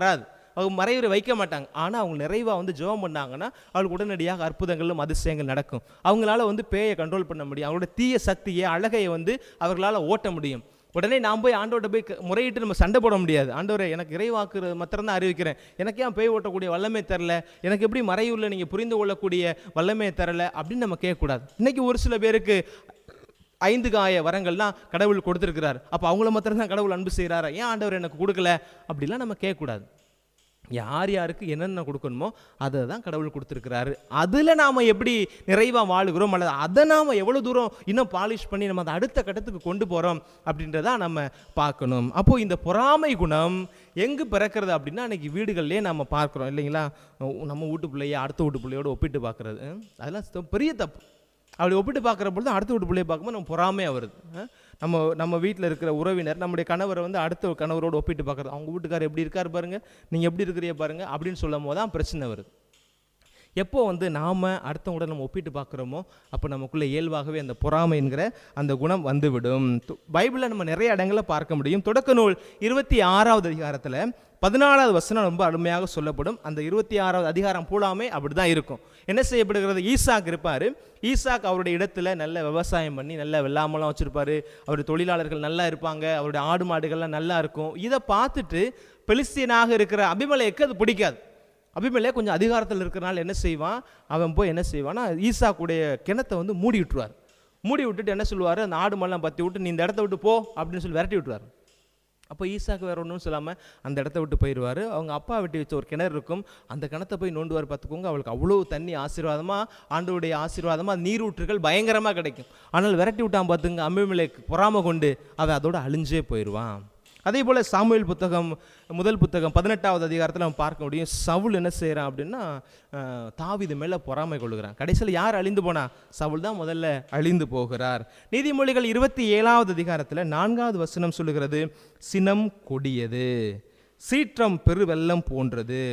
அவங்க மறைவுரை வைக்க மாட்டாங்க ஆனால் அவங்க நிறைவாக வந்து ஜெபம் பண்ணாங்கன்னா அவங்களுக்கு உடனடியாக அற்புதங்களும் அதிசயங்கள் நடக்கும் அவங்களால வந்து பேயை கண்ட்ரோல் பண்ண முடியும் அவங்களோட தீய சக்தியை அழகையை வந்து அவர்களால் ஓட்ட முடியும் உடனே நான் போய் ஆண்டவர்கிட்ட போய் க- முறையிட்டு நம்ம சண்டை போட முடியாது ஆண்டவரே எனக்கு இறைவாக்குறது மாத்திரம் தான் அறிவிக்கிறேன் எனக்கு ஏன் பேய் ஓட்டக்கூடிய வல்லமை தரல எனக்கு எப்படி மறையுள்ள நீங்கள் புரிந்து கொள்ளக்கூடிய வல்லமையை தரல அப்படின்னு நம்ம கேட்கக்கூடாது இன்னைக்கு ஒரு சில பேருக்கு ஐந்து காய வரங்கள்லாம் கடவுள் கொடுத்துருக்கிறார் அப்போ அவங்கள மாத்திரம் தான் கடவுள் அன்பு செய்கிறாரா ஏன் ஆண்டவர் எனக்கு கொடுக்கல அப்படிலாம் நம்ம கேட்கக்கூடாது யார் யாருக்கு என்னென்ன கொடுக்கணுமோ அதை தான் கடவுள் கொடுத்துருக்கிறாரு அதில் நாம் எப்படி நிறைவாக வாழுகிறோம் அல்லது அதை நாம் எவ்வளோ தூரம் இன்னும் பாலிஷ் பண்ணி நம்ம அதை அடுத்த கட்டத்துக்கு கொண்டு போகிறோம் அப்படின்றத நம்ம பார்க்கணும் அப்போது இந்த பொறாமை குணம் எங்கே பிறக்கிறது அப்படின்னா அன்றைக்கி வீடுகள்லேயே நம்ம பார்க்குறோம் இல்லைங்களா நம்ம வீட்டு பிள்ளைய அடுத்த வீட்டு பிள்ளையோட ஒப்பிட்டு பார்க்குறது அதெல்லாம் சுத்த- பெரிய தப்பு அப்படி ஒப்பிட்டு பார்க்குற பொழுது அடுத்த வீட்டு பிள்ளைய பார்க்கும்போது நம்ம பொறாமையாக வருது அஹ் நம்ம நம்ம வீட்டில் இருக்கிற உறவினர் நம்முடைய கணவரை வந்து அடுத்த கணவரோடு ஒப்பிட்டு பார்க்குறது அவங்க வீட்டுக்காரர் எப்படி இருக்கார் பாருங்க நீங்கள் எப்படி இருக்கிறீங்க பாருங்க அப்படின்னு சொல்லும் போது தான் பிரச்சனை வருது எப்போ வந்து நாம் அடுத்தவங்களோட நம்ம ஒப்பிட்டு பார்க்குறோமோ அப்போ நமக்குள்ளே இயல்பாகவே அந்த பொறாமை என்கிற அந்த குணம் வந்துவிடும் து- பைபிளில் நம்ம நிறைய இடங்களை பார்க்க முடியும் தொடக்க நூல் இருபத்தி ஆறாவது அதிகாரத்தில் பதினாலாவது வசனம் ரொம்ப அருமையாக சொல்லப்படும் அந்த இருபத்தி ஆறாவது அதிகாரம் பூலாமே அப்படி தான் இருக்கும் என்ன செய்யப்படுகிறது ஈசாக் இருப்பார் ஈசாக் அவருடைய இடத்துல நல்ல விவசாயம் பண்ணி நல்ல வெள்ளாமலாம் வச்சுருப்பாரு அவருடைய தொழிலாளர்கள் நல்லா இருப்பாங்க அவருடைய ஆடு மாடுகள்லாம் நல்லா இருக்கும் இதை பார்த்துட்டு பெலிஸ்தீனாக இருக்கிற அபிமலைக்கு அது பிடிக்காது அபிமலே கொஞ்சம் அதிகாரத்தில் இருக்கிறனால என்ன செய்வான் அவன் போய் என்ன செய்வான்னா ஈசாக்குடைய கிணத்தை வந்து மூடி விட்டுருவார் மூடி விட்டுட்டு என்ன சொல்லுவார் அந்த ஆடு மாடெல்லாம் பற்றி விட்டு நீ இந்த இடத்த விட்டு போ அப்படின்னு சொல்லி விரட்டி விட்டுருவார் அப்போ ஈசாக்கு வேற ஒன்றும் சொல்லாமல் அந்த இடத்த விட்டு போயிடுவார் அவங்க அப்பா வெட்டி வச்ச ஒரு கிணறு இருக்கும் அந்த கிணத்தை போய் நோண்டுவார் பார்த்துக்கோங்க அவளுக்கு அவ்வளோ தண்ணி ஆசீர்வாதமாக ஆண்டவருடைய ஆசீர்வாதமாக நீரூற்றுகள் பயங்கரமாக கிடைக்கும் ஆனால் விரட்டி விட்டான் பார்த்துங்க அம்மிமலைக்கு பொறாம கொண்டு அவன் அதோட அழிஞ்சே போயிடுவான் அதே போல் சாமுவேல் புத்தகம் முதல் புத்தகம் பதினெட்டாவது அதிகாரத்தில் நம்ம பார்க்க முடியும் சவுல் என்ன செய்கிறான் அப்படின்னா அஹ், தாவீது மேலே பொறாமை கொள்கிறான் கடைசியில் யார் அழிந்து போனா சவுல் தான் முதல்ல அழிந்து போகிறார் நீதிமொழிகள் இருபத்தி ஏழாவது அதிகாரத்தில் நான்காவது வசனம் சொல்லுகிறது சினம் கொடியது சீற்றம் பெருவெள்ளம் போன்றது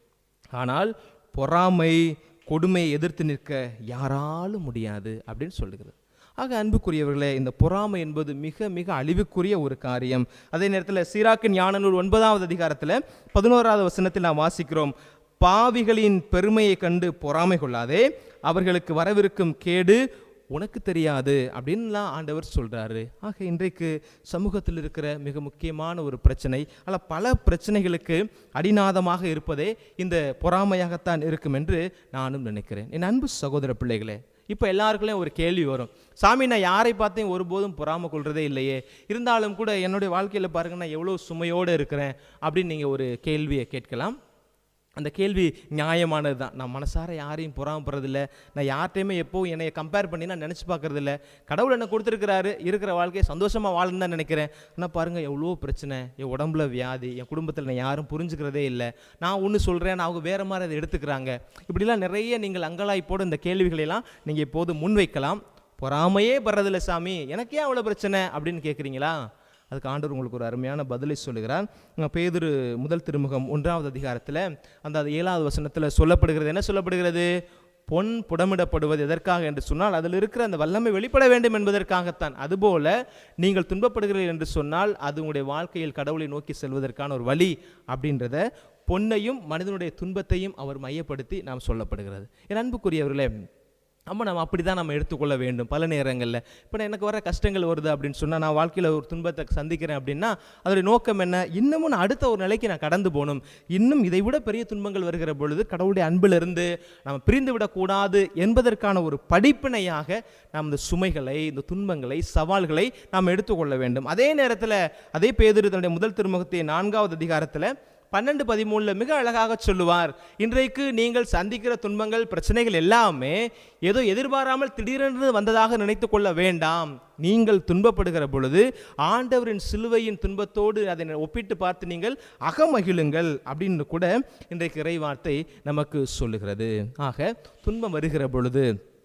ஆனால் பொறாமை கொடுமையை எதிர்த்து நிற்க யாராலும் முடியாது அப்படின்னு சொல்லுகிறது ஆக அன்புக்குரியவர்களே இந்த பொறாமை என்பது மிக மிக அழிவுக்குரிய ஒரு காரியம் அதே நேரத்தில் சீராக்கின் ஞான நூல் ஒன்பதாவது அதிகாரத்தில் பதினோராவது வசனத்தில் நாம் வாசிக்கிறோம் பாவிகளின் பெருமையை கண்டு பொறாமை கொள்ளாதே அவர்களுக்கு வரவிருக்கும் கேடு உனக்கு தெரியாது அப்படின்லாம் ஆண்டவர் சொல்றாரு ஆக இன்றைக்கு சமூகத்தில் இருக்கிற மிக முக்கியமான ஒரு பிரச்சனை அல்ல பல பிரச்சனைகளுக்கு அடிநாதமாக இருப்பதே இந்த பொறாமையாகத்தான் இருக்கும் என்று நானும் நினைக்கிறேன் என் அன்பு சகோதர பிள்ளைகளே இப்போ எல்லாருக்குள்ளேயும் ஒரு கேள்வி வரும் சாமி நான் யாரை பார்த்தையும் ஒருபோதும் பொறாமை கொள்றதே இல்லையே இருந்தாலும் கூட என்னுடைய வாழ்க்கையில் பாருங்க நான் எவ்வளோ சுமையோடு இருக்கிறேன் அப்படின்னு நீங்கள் ஒரு கேள்வியை கேட்கலாம் அந்த கேள்வி நியாயமானது தான் நான் மனசார யாரையும் பொறாமப்படுறதில்ல நான் யார்கிட்டையுமே எப்போ என்னை கம்பேர் பண்ணி நான் நினச்சி பார்க்கறதில்ல கடவுள் என்ன கொடுத்துருக்கிறாரு இருக்கிற வாழ்க்கையை சந்தோஷமாக வாழணும்னு தான் நினைக்கிறேன் ஆனால் பாருங்கள் எவ்வளோ பிரச்சனை என் உடம்புல வியாதி என் குடும்பத்தில் நான் யாரும் புரிஞ்சுக்கிறதே இல்லை நான் ஒன்று சொல்கிறேன் அவங்க வேறு மாதிரி அதை எடுத்துக்கிறாங்க இப்படிலாம் நிறைய நீங்கள் அங்கலாய்ப்போடு இந்த கேள்விகளெல்லாம் நீங்கள் இப்போது முன்வைக்கலாம் பொறாமையே படுறதில்ல சாமி எனக்கே அவ்வளோ பிரச்சனை அப்படின்னு கேட்குறீங்களா அதுக்கு ஆண்டவர் உங்களுக்கு ஒரு அருமையான பதிலை சொல்லுகிறார் அஹ் பேதுரு முதல் திருமுகம் ஒன்றாவது அதிகாரத்தில் அந்த அது ஏழாவது வசனத்தில் சொல்லப்படுகிறது என்ன சொல்லப்படுகிறது பொன் புடமிடப்படுவது எதற்காக என்று சொன்னால் அதில் இருக்கிற அந்த வல்லமை வெளிப்பட வேண்டும் என்பதற்காகத்தான் அதுபோல நீங்கள் துன்பப்படுகிறீர்கள் என்று சொன்னால் அது உங்களுடைய வாழ்க்கையில் கடவுளை நோக்கி செல்வதற்கான ஒரு வழி அப்படின்றத பொன்னையும் மனிதனுடைய துன்பத்தையும் அவர் மையப்படுத்தி நாம் சொல்லப்படுகிறது என் அன்புக்குரியவர்களே நம்ம நம்ம அப்படி தான் நம்ம எடுத்துக்கொள்ள வேண்டும் பல நேரங்களில் இப்போ எனக்கு வர கஷ்டங்கள் வருது அப்படின்னு சொன்னால் நான் வாழ்க்கையில் ஒரு துன்பத்தை சந்திக்கிறேன் அப்படின்னா அதோடைய நோக்கம் என்ன இன்னமும் நான் அடுத்த ஒரு நிலைக்கு நான் கடந்து போகணும் இன்னும் இதை விட பெரிய துன்பங்கள் வருகிற பொழுது கடவுளுடைய அன்பிலிருந்து நம்ம பிரிந்து விடக்கூடாது என்பதற்கான ஒரு படிப்பினையாக நாம் இந்த சுமைகளை இந்த துன்பங்களை சவால்களை நாம் எடுத்துக்கொள்ள வேண்டும் அதே நேரத்தில் அதே பேதுரு தன்னுடைய முதல் திருமுகத்தை நான்காவது அதிகாரத்தில் பன்னெண்டு பதிமூணுல மிக அழகாக சொல்லுவார் இன்றைக்கு நீங்கள் சந்திக்கிற துன்பங்கள் பிரச்சனைகள் எல்லாமே ஏதோ எதிர்பாராமல் திடீரென்று வந்ததாக நினைத்து கொள்ள வேண்டாம் நீங்கள் துன்பப்படுகிற பொழுது ஆண்டவரின் சிலுவையின் துன்பத்தோடு அதை ஒப்பிட்டு பார்த்து நீங்கள் அகமகிழுங்கள் அப்படின்னு கூட இன்றைக்கு இறைவார்த்தை நமக்கு சொல்லுகிறது ஆக துன்பம் வருகிற பொழுது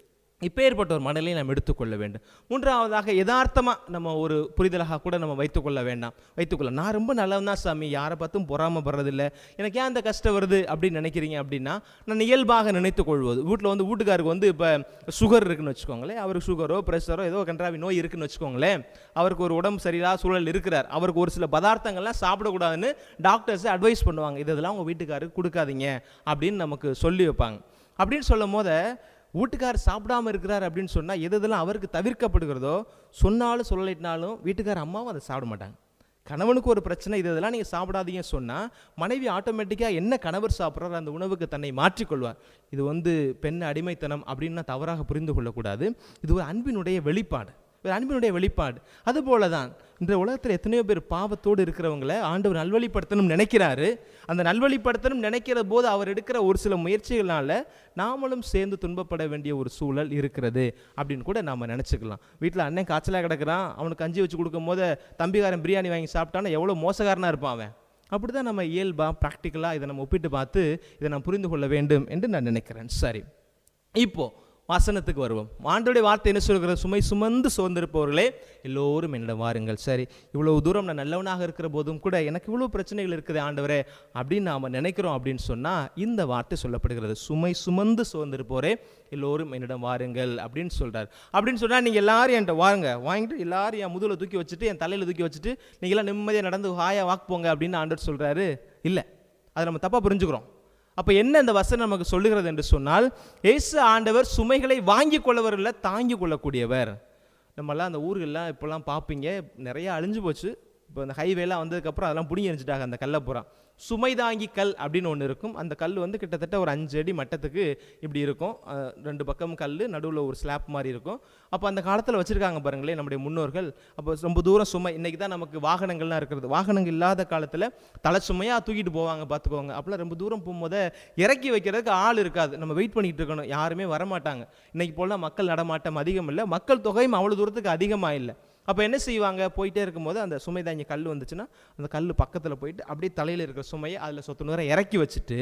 இப்பேற்பட்ட ஒரு மனநிலையை நாம் எடுத்துக்கொள்ள வேண்டும் மூன்றாவதாக யதார்த்தமாக நம்ம ஒரு புரிதலாக கூட நம்ம வைத்துக்கொள்ள வேண்டாம் வைத்துக்கொள்ள நான் ரொம்ப நல்லவன் தான் சாமி யாரை பார்த்தும் பொறாமப்படுறதில்ல எனக்கு ஏன் அந்த கஷ்டம் வருது அப்படின்னு நினைக்கிறீங்க அப்படின்னா நான் இயல்பாக நினைத்துக் கொள்வது வீட்டில் வந்து வீட்டுக்காருக்கு வந்து இப்போ சுகர் இருக்குன்னு வச்சுக்கோங்களேன் அவருக்கு சுகரோ ப்ரெஷரோ ஏதோ கன்றாவி நோய் இருக்குன்னு வச்சுக்கோங்களேன் அவருக்கு ஒரு உடம்பு சரியில்லாத சூழல் இருக்கிறார் அவருக்கு ஒரு சில பதார்த்தங்கள்லாம் சாப்பிடக்கூடாதுன்னு டாக்டர்ஸ் அட்வைஸ் பண்ணுவாங்க இது இதெல்லாம் உங்கள் வீட்டுக்காருக்கு கொடுக்காதீங்க அப்படின்னு நமக்கு சொல்லி வைப்பாங்க அப்படின்னு சொல்லும் போது வீட்டுக்கார் சாப்பிடாம இருக்கிறார் அப்படின்னு சொன்னால் எது எதெல்லாம் அவருக்கு தவிர்க்கப்படுகிறதோ சொன்னாலும் சொல்லலைனாலும் வீட்டுக்கார அம்மாவும் அதை சாப்பிட மாட்டாங்க கணவனுக்கு ஒரு பிரச்சனை இது இதெல்லாம் நீங்கள் சாப்பிடாதீங்க சொன்னால் மனைவி ஆட்டோமேட்டிக்காக என்ன கணவர் சாப்பிட்றாரு அந்த உணவுக்கு தன்னை மாற்றிக்கொள்வார் இது வந்து பெண் அடிமைத்தனம் அப்படின்னு தவறாக புரிந்து கொள்ளக்கூடாது இது ஒரு அன்பினுடைய வெளிப்பாடு ஒரு அன்பினுடைய வெளிப்பாடு அதுபோல தான் இந்த உலகத்தில் எத்தனையோ பேர் பாவத்தோடு இருக்கிறவங்கள ஆண்டவர் நல்வழிப்படுத்தணும் நினைக்கிறாரு அந்த நல்வழிப்படுத்தணும் நினைக்கிற போது அவர் எடுக்கிற ஒரு சில முயற்சிகளால் நாமளும் சேர்ந்து துன்பப்பட வேண்டிய ஒரு சூழல் இருக்கிறது அப்படின்னு கூட நாம் நினச்சிக்கலாம் வீட்டில் அண்ணன் காய்ச்சலாக கிடக்குறான் அவனுக்கு கஞ்சி வச்சு கொடுக்கும் போது தம்பிக்காரன் பிரியாணி வாங்கி சாப்பிட்டானா எவ்வளோ மோசக்காரனாக இருப்பான் அவன் அப்படி தான் நம்ம இயல்பாக ப்ராக்டிக்கலாக இதை நம்ம ஒப்பிட்டு பார்த்து இதை நான் புரிந்து கொள்ள வேண்டும் என்று நான் நினைக்கிறேன் சரி இப்போ வசனத்துக்கு வருவோம் ஆண்டோடைய வார்த்தை என்ன சொல்கிறது சுமை சுமந்து சோர்ந்திருப்பவர்களே எல்லோரும் என்னிடம் வாருங்கள் சரி இவ்வளவு தூரம் நான் நல்லவனாக இருக்கிற போதும் கூட எனக்கு இவ்வளோ பிரச்சனைகள் இருக்குது ஆண்டவரே அப்படின்னு நாம் நினைக்கிறோம் அப்படின்னு சொன்னால் இந்த வார்த்தை சொல்லப்படுகிறது சுமை சுமந்து சோர்ந்திருப்போரே எல்லோரும் என்னிடம் வாருங்கள் அப்படின்னு சொல்கிறார் அப்படின்னு சொன்னால் நீங்கள் எல்லாரும் என்கிட்ட வாருங்க வாங்கிட்டு எல்லாரும் என் முதுகில் தூக்கி வச்சுட்டு என் தலையில் தூக்கி வச்சுட்டு நீங்களாம் நிம்மதியாக நடந்து ஹாயா வாக்கு போங்க அப்படின்னு ஆண்டவர் சொல்கிறாரு இல்லை அதை நம்ம தப்பாக புரிஞ்சுக்கிறோம் அப்போ என்ன இந்த வசனம் நமக்கு சொல்லுகிறது என்று சொன்னால் இயேசு ஆண்டவர் சுமைகளை வாங்கி கொள்ளவர் இல்லை தாங்கி கொள்ளக்கூடியவர் நம்மலாம் அந்த ஊர்கள்லாம் இப்போல்லாம் பார்ப்பீங்க நிறைய அழிஞ்சு போச்சு இப்போ அந்த ஹைவேலாம் வந்ததுக்கப்புறம் அதெல்லாம் பிடிங்கி எரிஞ்சிட்டாங்க அந்த கல்லை பூரா சுமை தாங்கி கல் அப்படின்னு ஒன்று இருக்கும் அந்த கல் வந்து கிட்டத்தட்ட ஒரு அஞ்சு அடி மட்டத்துக்கு இப்படி இருக்கும் அஹ், ரெண்டு பக்கம் கல் நடுவில் ஒரு ஸ்லாப் மாதிரி இருக்கும் அப்போ அந்த காலத்தில் வச்சுருக்காங்க பாருங்களேன் நம்முடைய முன்னோர்கள் அப்போ ரொம்ப தூரம் சுமை இன்றைக்கி தான் நமக்கு வாகனங்கள்லாம் இருக்கிறது வாகனங்கள் இல்லாத காலத்தில் தலை சுமையாக தூக்கிட்டு போவாங்க பார்த்துக்கோங்க அப்போலாம் ரொம்ப தூரம் போகும்போது இறக்கி வைக்கிறதுக்கு ஆள் இருக்காது நம்ம வெயிட் பண்ணிட்டு இருக்கணும் யாருமே வரமாட்டாங்க இன்னைக்கு போல மக்கள் நடமாட்டம் அதிகம் இல்லை மக்கள் தொகையும் அவ்வளோ தூரத்துக்கு அதிகமாக இல்லை அப்போ என்ன செய்வாங்க போயிட்டே இருக்கும்போது அந்த சுமை தாங்கி கல் வந்துச்சுன்னா அந்த கல் பக்கத்தில் போயிட்டு அப்படியே தலையில் இருக்கிற சுமையை அதில் சொத்து நேரம் இறக்கி வச்சுட்டு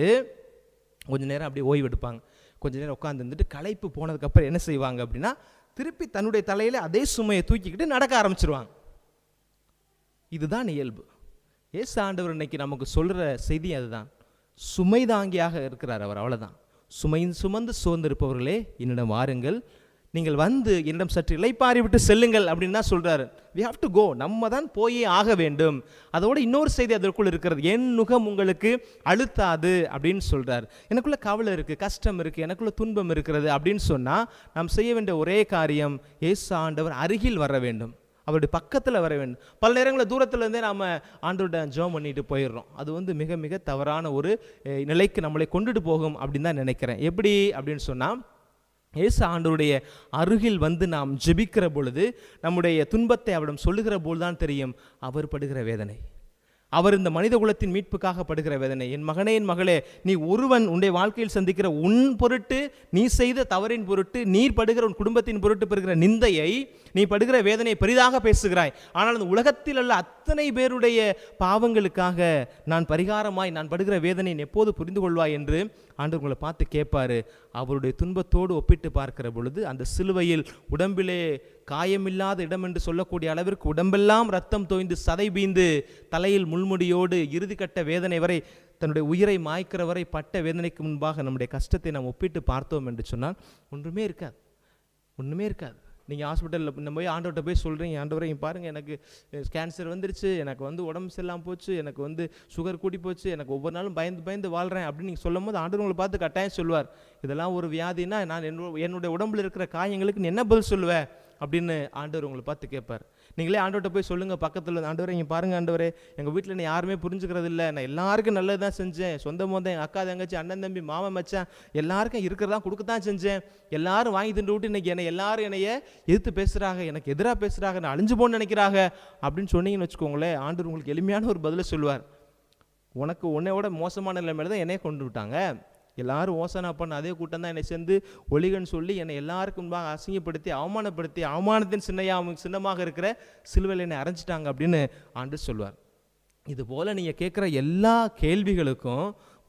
கொஞ்ச நேரம் அப்படியே ஓய்வு எடுப்பாங்க கொஞ்ச நேரம் உட்காந்து இருந்துட்டு களைப்பு போனதுக்கப்புறம் என்ன செய்வாங்க அப்படின்னா திருப்பி தன்னுடைய தலையில் அதே சுமையை தூக்கிக்கிட்டு நடக்க ஆரம்பிச்சிருவாங்க இதுதான் இயல்பு ஏசு ஆண்டவர் இன்னைக்கு நமக்கு சொல்கிற செய்தி அதுதான் சுமை தாங்கியாக இருக்கிறார் அவர் அவ்வளவுதான் சுமையின் சுமந்து சோர்ந்திருப்பவர்களே என்னிடம் வாருங்கள் நீங்கள் வந்து என்னிடம் சற்று இளைப்பாரி விட்டு செல்லுங்கள் அப்படின்னு தான் சொல்றாரு we have to go நம்ம தான் போயே ஆக வேண்டும் அதோட இன்னொரு செய்தி அதற்குள் இருக்கிறது என் நுகம் உங்களுக்கு அழுத்தாது அப்படின்னு சொல்றார் எனக்குள்ள கவலை இருக்கு கஷ்டம் இருக்கு எனக்குள்ள துன்பம் இருக்கிறது அப்படின்னு சொன்னா நாம் செய்ய வேண்டிய ஒரே காரியம் இயேசு ஆண்டவர் அருகில் வர வேண்டும் அவருடைய பக்கத்தில் வர வேண்டும் பல நேரங்களில் தூரத்துல இருந்தே நாம் ஆண்டோட ஜோம் பண்ணிட்டு போயிடுறோம் அது வந்து மிக மிக தவறான ஒரு அஹ், நிலைக்கு நம்மளை கொண்டுட்டு போகும் அப்படின்னு தான் நினைக்கிறேன் எப்படி அப்படின்னு சொன்னால் இயேசு ஆண்டவருடைய அருகில் வந்து நாம் ஜெபிக்கிற பொழுது நம்முடைய துன்பத்தை அவரிடம் சொல்லுகிற போதுதான் தெரியும் அவர் படுகிற வேதனை அவர் இந்த மனித குலத்தின் மீட்புக்காக படுகிற வேதனை என் மகனே என் மகளே நீ ஒருவன் உன்னுடைய வாழ்க்கையில் சந்திக்கிற உன் பொருட்டு நீ செய்த தவறின் பொருட்டு நீர் படுகிற உன் குடும்பத்தின் பொருட்டு பெறுகிற நிந்தையை நீ படுகிற வேதனை பெரிதாக பேசுகிறாய் ஆனால் அந்த உலகத்தில் உள்ள அத்தனை பேருடைய பாவங்களுக்காக நான் பரிகாரமாய் நான் படுகிற வேதனை நீ எப்போது புரிந்து கொள்வாய் என்று ஆண்டவர் உங்களை பார்த்து கேட்பாரு அவருடைய துன்பத்தோடு ஒப்பிட்டு பார்க்கிற பொழுது அந்த சிலுவையில் உடம்பிலே காயமில்லாத இடம் என்று சொல்லக்கூடிய அளவிற்கு உடம்பெல்லாம் ரத்தம் தோய்ந்து சதை பீந்து தலையில் முள்முடியோடு இறுதிக்கட்ட வேதனை வரை தன்னுடைய உயிரை மாய்க்கிற வரை பட்ட வேதனைக்கு முன்பாக நம்முடைய கஷ்டத்தை நாம் ஒப்பிட்டு பார்த்தோம் என்று சொன்னால் ஒன்றுமே இருக்காது ஒன்றுமே இருக்காது நீங்கள் ஹாஸ்பிட்டலில் நம்ம போய் ஆண்டவர்கிட்ட போய் சொல்கிறீங்க ஆண்டவரை இங்க பாருங்க எனக்கு கேன்சர் வந்துருச்சு எனக்கு வந்து உடம்பு சரியில்லாமல் போச்சு எனக்கு வந்து சுகர் கூடி போச்சு எனக்கு ஒவ்வொரு நாளும் பயந்து பயந்து வாழ்கிறேன் அப்படின்னு நீங்கள் சொல்லும் போது ஆண்டவர் உங்களை பார்த்து கட்டாயம் சொல்லுவார் இதெல்லாம் ஒரு வியாதினா நான் என்னோட என்னுடைய உடம்புல இருக்கிற காயங்களுக்கு நீ என்ன பதில் சொல்லுவ அப்படின்னு ஆண்டவர் உங்களை பார்த்து கேட்பார் நீங்களே ஆண்டவர்கிட்ட போய் சொல்லுங்க பக்கத்தில் ஆண்டவரே இங்கே பாருங்க ஆண்டவரே எங்கள் வீட்டில் என்னை யாருமே புரிஞ்சுக்கிறது இல்லை நான் எல்லாருக்கும் நல்லது தான் செஞ்சேன் சொந்த மொந்த எங்கள் அக்கா தங்கச்சி அண்ணன் தம்பி மாமன் மச்சான் எல்லாருக்கும் இருக்கிறதா கொடுக்க தான் செஞ்சேன் எல்லாரும் வாங்கி தின்று விட்டு இன்னைக்கு என்னை எல்லாரும் என்னைய எதிர்த்து பேசுகிறாங்க எனக்கு எதிராக பேசுகிறாங்க நான் அழிஞ்சு போன்னு நினைக்கிறாங்க அப்படின்னு சொன்னீங்கன்னு வச்சுக்கோங்களேன் ஆண்டவர் உங்களுக்கு எளிமையான ஒரு பதிலை சொல்லுவார் உனக்கு உன்னையோட மோசமான நிலைமையில தான் என்னைய கொண்டு விட்டாங்க எல்லாரும் ஓசனா பண்ண அதே கூட்டம் தான் என்னை சேர்ந்து ஒளிகன் சொல்லி என்னை எல்லாருக்கும் முன்பாக அசிங்கப்படுத்தி அவமானப்படுத்தி அவமானத்தின் சின்னையா சின்னமாக இருக்கிற சிலுவையில் என்னை அரைஞ்சிட்டாங்க அப்படின்னு ஆண்டு சொல்வார் இது போல் நீங்கள் கேட்குற எல்லா கேள்விகளுக்கும்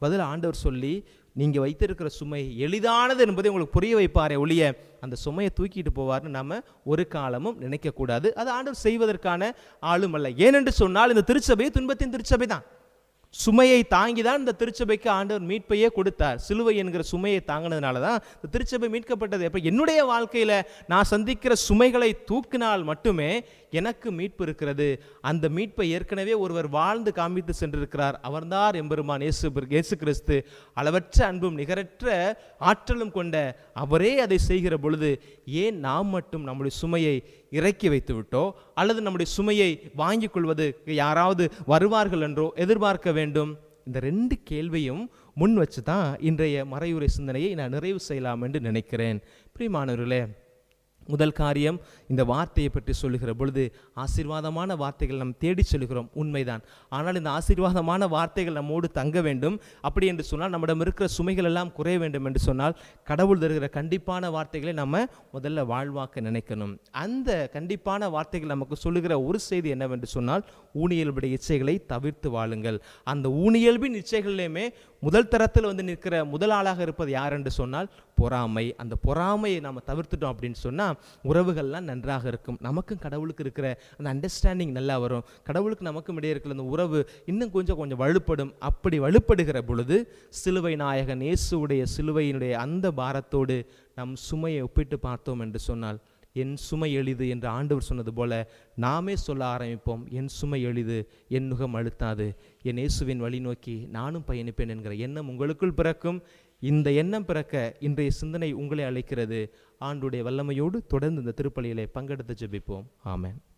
பதில் ஆண்டவர் சொல்லி நீங்கள் வைத்திருக்கிற சுமை எளிதானது என்பதை உங்களுக்கு புரிய வைப்பாரே ஒழிய அந்த சுமையை தூக்கிட்டு போவார்னு நம்ம ஒரு காலமும் நினைக்கக்கூடாது அது ஆண்டவர் செய்வதற்கான ஆளும் அல்ல ஏனென்று சொன்னால் இந்த திருச்சபை துன்பத்தின் திருச்சபை தான் சுமையை தாங்கி தான் இந்த திருச்சபைக்கு ஆண்டவர் மீட்பையே கொடுத்தார் சிலுவை என்கிற சுமையை தாங்கினதுனால தான் இந்த திருச்சபை மீட்கப்பட்டது அப்போ என்னுடைய வாழ்க்கையில் நான் சந்திக்கிற சுமைகளை தூக்கினால் மட்டுமே எனக்கு மீட்பு இருக்கிறது அந்த மீட்பை ஏற்கனவே ஒருவர் வாழ்ந்து காண்பித்து சென்றிருக்கிறார் அவர்தான் எம்பெருமான் இயேசு பிர- இயேசு கிறிஸ்து அளவற்ற அன்பும் நிகரற்ற ஆற்றலும் கொண்ட அவரே அதை செய்கிற பொழுது ஏன் நாம் மட்டும் நம்முடைய சுமையை இறக்கி வைத்து விட்டோ அல்லது நம்முடைய சுமையை வாங்கிக் கொள்வது யாராவது வருவார்கள் என்றோ எதிர்பார்க்க வேண்டும் இந்த ரெண்டு கேள்வியும் முன் வச்சு தான் இன்றைய மறையுரை சிந்தனையை நான் நிறைவு செய்யலாம் என்று நினைக்கிறேன் பிரியமானவர்களே முதல் காரியம் இந்த வார்த்தையை பற்றி சொல்லுகிற பொழுது ஆசீர்வாதமான வார்த்தைகள் நாம் தேடி சொல்லுகிறோம் உண்மைதான் ஆனால் இந்த ஆசீர்வாதமான வார்த்தைகள் நம்மோடு தங்க வேண்டும் அப்படி என்று சொன்னால் நம்மிடம் இருக்கிற சுமைகள் எல்லாம் குறைய வேண்டும் என்று சொன்னால் கடவுள் தருகிற கண்டிப்பான வார்த்தைகளை நம்ம முதல்ல வாழ்வாக்க நினைக்கணும் அந்த கண்டிப்பான வார்த்தைகள் நமக்கு சொல்லுகிற ஒரு செய்தி என்னவென்று சொன்னால் ஊனியல்புடைய இச்சைகளை தவிர்த்து வாழுங்கள் அந்த ஊனியல்பின் இச்சைகளிலுமே முதல் தரத்தில் வந்து நிற்கிற முதல் ஆளாக இருப்பது யார் என்று சொன்னால் பொறாமை அந்த பொறாமையை நாம் தவிர்த்துட்டோம் அப்படின்னு சொன்னால் உறவுகள்லாம் நன்றாக இருக்கும் நமக்கும் கடவுளுக்கு இருக்கிற அந்த அண்டர்ஸ்டாண்டிங் நல்லா வரும் கடவுளுக்கு நமக்கும் இடையே இருக்கிற அந்த உறவு இன்னும் கொஞ்சம் கொஞ்சம் வலுப்படும் அப்படி வலுப்படுகிற பொழுது சிலுவை நாயகன் இயேசுவுடைய சிலுவையினுடைய அந்த பாரத்தோடு நம் சுமையை ஒப்பிட்டு பார்த்தோம் என்று சொன்னால் என் சுமை எளிது என்று ஆண்டவர் சொன்னது போல நாமே சொல்ல ஆரம்பிப்போம் என் சுமை எளிது என் நுகம் அழுத்தாது என் இயேசுவின் வழி நோக்கி நானும் பயணிப்பேன் என்கிற எண்ணம் உங்களுக்குள் பிறக்கும் இந்த எண்ணம் பிறக்க இன்றைய சிந்தனை உங்களை அழைக்கிறது ஆண்டுடைய வல்லமையோடு தொடர்ந்து இந்த திருப்பலியிலே பங்கெடுத்து ஜெபிப்போம் ஆமென்